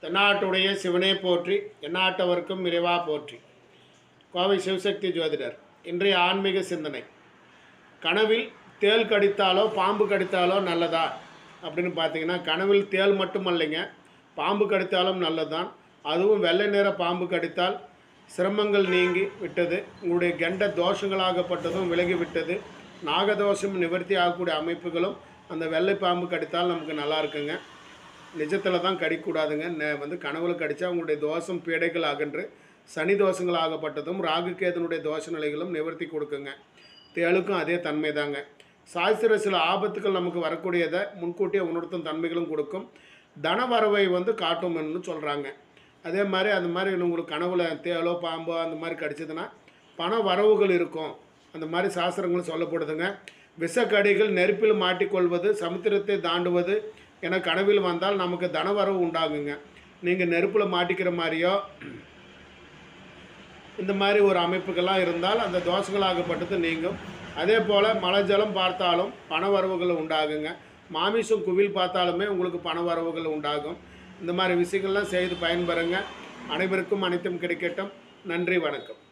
தென்னாட்டுடைய சிவனே போற்றி எந்நாட்டவர்க்கும் இறைவா போற்றி கோவை சிவசக்தி ஜோதிடர் இன்றைய ஆன்மீக சிந்தனை கனவில் தேள் கடித்தாலோ பாம்பு கடித்தாலோ நல்லதா அப்படின்னு பார்த்தீங்கன்னா கனவில் தேள் மட்டுமல்லைங்க பாம்பு கடித்தாலும் நல்லதுதான் அதுவும் வெள்ளை நிற பாம்பு கடித்தால் சிரமங்கள் நீங்கி விட்டது உங்களுடைய கெண்ட தோஷங்களாகப்பட்டதும் விலகி விட்டது நாகதோஷம் நிவர்த்தி ஆகக்கூடிய அமைப்புகளும் அந்த வெள்ளை பாம்பு கடித்தால் நமக்கு நல்லா இருக்குங்க நிஜத்தில் தான் கடிக்கூடாதுங்க நெ- வந்து கனவுல கடித்தா உங்களுடைய தோஷம் பீடைகள் அகன்று சனி தோஷங்கள் ஆகப்பட்டதும் ராகு கேதனுடைய தோஷ நிலைகளும் நிவர்த்தி கொடுக்குங்க தேளுக்கும் அதே தன்மை தாங்க சாஸ்திர சில ஆபத்துகள் நமக்கு வரக்கூடியதை முன்கூட்டியே உணர்த்தும் தன்மைகளும் கொடுக்கும் தன வரவை வந்து காட்டும்னு சொல்கிறாங்க அதே மாதிரி அந்த மாதிரி உங்களுக்கு கனவுல தேளோ பாம்போ அந்த மாதிரி கடிச்சதுன்னா பண வரவுகள் இருக்கும் அந்த மாதிரி சாஸ்திரங்களும் சொல்லப்படுதுங்க விஷக்கடிகள் நெருப்பில் மாட்டிக்கொள்வது சமுத்திரத்தை தாண்டுவது என கனவில் வந்தால் நமக்கு தனவரவு உண்டாகுங்க நீங்கள் நெருப்பில் மாட்டிக்கிற மாதிரியோ இந்த மாதிரி ஒரு அமைப்புகள்லாம் இருந்தால் அந்த தோஷங்களாகப்பட்டது நீங்கும் அதே போல் மழை ஜலம் பார்த்தாலும் பண வரவுகள் உண்டாகுங்க மாமிசம் குவில் பார்த்தாலுமே உங்களுக்கு பண வரவுகள் உண்டாகும் இந்த மாதிரி விஷயங்கள்லாம் செய்து பயன்பெறுங்க அனைவருக்கும் அனைத்தும் கிடைக்கட்டும் நன்றி வணக்கம்